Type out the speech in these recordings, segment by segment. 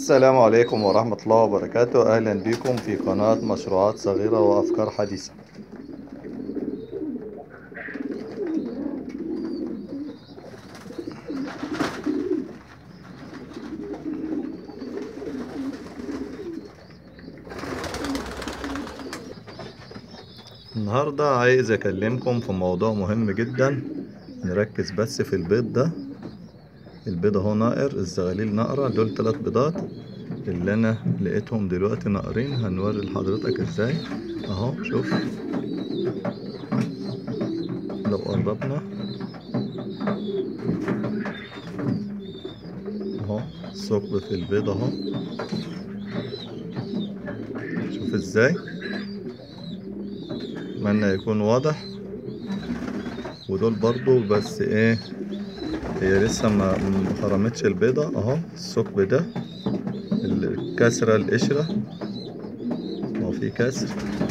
السلام عليكم ورحمة الله وبركاته أهلا بكم في قناة مشروعات صغيرة وأفكار حديثة النهاردة عايز أكلمكم في موضوع مهم جدا نركز بس في البيض ده البيض اهو ناقر الزغاليل ناقرة دول تلات بيضات اللي انا لقيتهم دلوقتي ناقرين هنوري لحضرتك ازاي اهو شوف لو قربنا اهو الثقب في البيض اهو شوف ازاي اتمنى يكون واضح ودول برضو بس ايه هي لسه ما ما خرمتش البيضة اهو الثقب ده الكسرة القشرة هو في كسر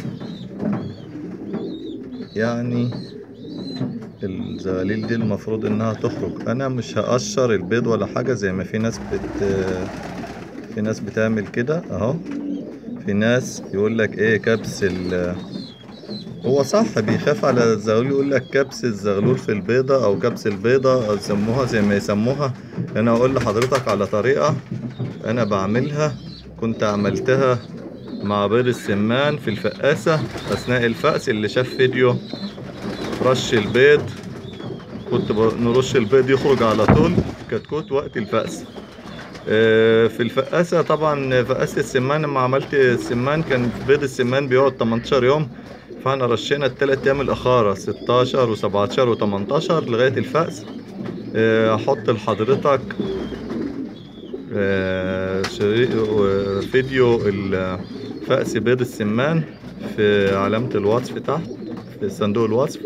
يعني الزغاليل دي المفروض انها تخرج انا مش هقشر البيض ولا حاجة زي ما في ناس بت في ناس بتعمل كده اهو في ناس يقول لك ايه كبس ال هو صح بيخاف على الزغلول يقول لك كبس الزغلول في البيضة أو كبس البيضة أو يسموها زي ما يسموها أنا أقول لحضرتك على طريقة أنا بعملها كنت عملتها مع بيض السمان في الفقاسة أثناء الفأس اللي شاف فيديو رش البيض كنت نرش البيض يخرج على طول كتكوت وقت الفأس في الفقاسة طبعا فقاسة السمان لما عملت السمان كان بيض السمان بيقعد 18 يوم فاحنا رشينا التلات ايام الاخارة 16 و17 و18 لغاية الفأس احط لحضرتك فيديو فأس بيض السمان في علامة الوصف تحت في صندوق الوصف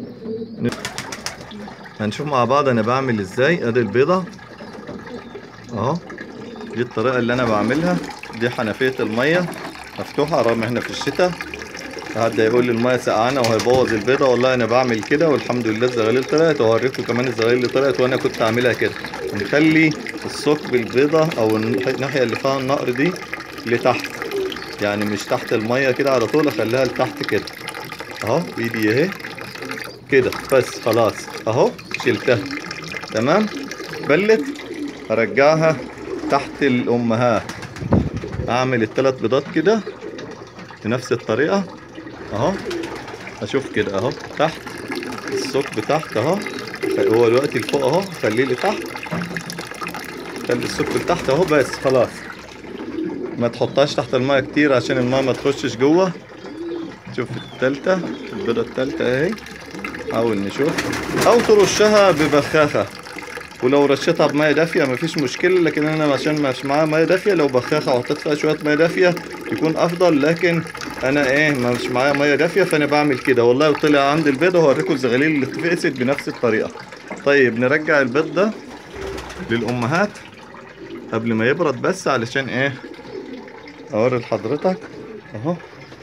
هنشوف مع بعض انا بعمل ازاي ادي البيضة اهو دي الطريقة اللي انا بعملها دي حنفية المية مفتوحة رغم احنا في الشتاء حد يقول لي الميه سقعانه وهيبوظ البيضه والله انا بعمل كده والحمد لله الزغاليل طلعت وهوريكم كمان الزغاليل اللي طلعت وانا كنت عاملها كده نخلي الثقب البيضه او الناحيه اللي فيها النقر دي لتحت يعني مش تحت الميه كده على طول اخليها لتحت كده اهو بايدي اهي كده بس خلاص اهو شلتها تمام بلت ارجعها تحت الامهات اعمل الثلاث بيضات كده بنفس الطريقه اهو اشوف كده اهو تحت الثقب تحت اهو هو دلوقتي لفوق اهو خليه لتحت خلي الثقب لتحت اهو بس خلاص ما تحطهاش تحت المايه كتير عشان المايه ما تخشش جوه شوف التالتة البيضة التالتة اهي حاول نشوف او ترشها ببخاخة ولو رشيتها بميه دافيه مفيش مشكله لكن انا عشان مش معايا ميه دافيه لو بخاخه وحطيت فيها شويه ميه دافيه يكون افضل لكن انا ايه مش معايا ميه دافيه فانا بعمل كده والله وطلع عندي البيضه وهوريكم الزغاليل اللي اتفقست بنفس الطريقه طيب نرجع البيض ده للامهات قبل ما يبرد بس علشان ايه اوري لحضرتك اهو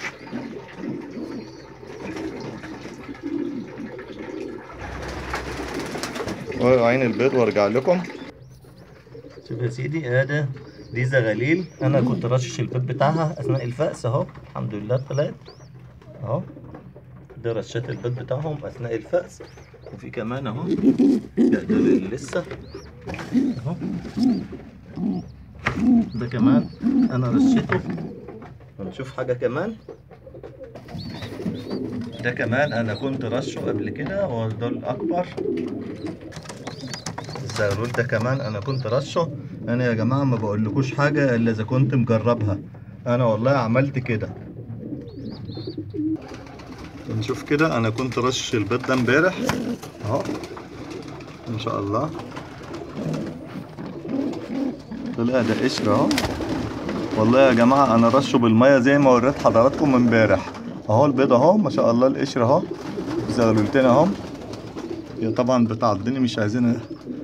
عين البيض وارجع لكم شوف يا سيدي ادي دي زغاليل انا كنت رشش البيض بتاعها اثناء الفأس اهو الحمد لله طلعت اهو ده رشات البيض بتاعهم اثناء الفأس وفي كمان اهو ده ده اللي لسه اهو ده كمان انا رشيته هنشوف حاجه كمان ده كمان انا كنت رشه قبل كده هو ده الاكبر الزغلول ده كمان انا كنت رشه انا يا جماعه ما بقولكوش حاجه الا اذا كنت مجربها انا والله عملت كده نشوف كده انا كنت رش البيض ده امبارح اهو ما شاء الله طلع ده قشر اهو والله يا جماعه انا رشه بالميه زي ما وريت حضراتكم امبارح اهو البيض اهو ما شاء الله القشر اهو زغلولتين اهو هي طبعا بتعضني مش عايزين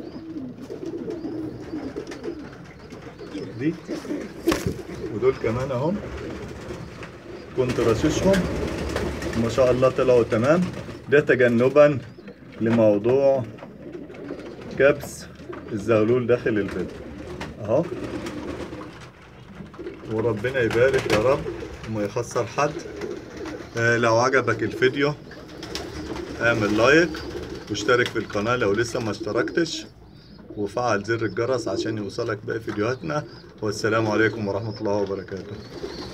دي ودول كمان اهو كنت رششهم ما شاء الله طلعوا تمام ده تجنبا لموضوع كبس الزغلول داخل البيض اهو وربنا يبارك يا رب وما يخسر حد آه، لو عجبك الفيديو اعمل لايك واشترك في القناة لو لسه ما اشتركتش وفعل زر الجرس عشان يوصلك باقي فيديوهاتنا والسلام عليكم ورحمة الله وبركاته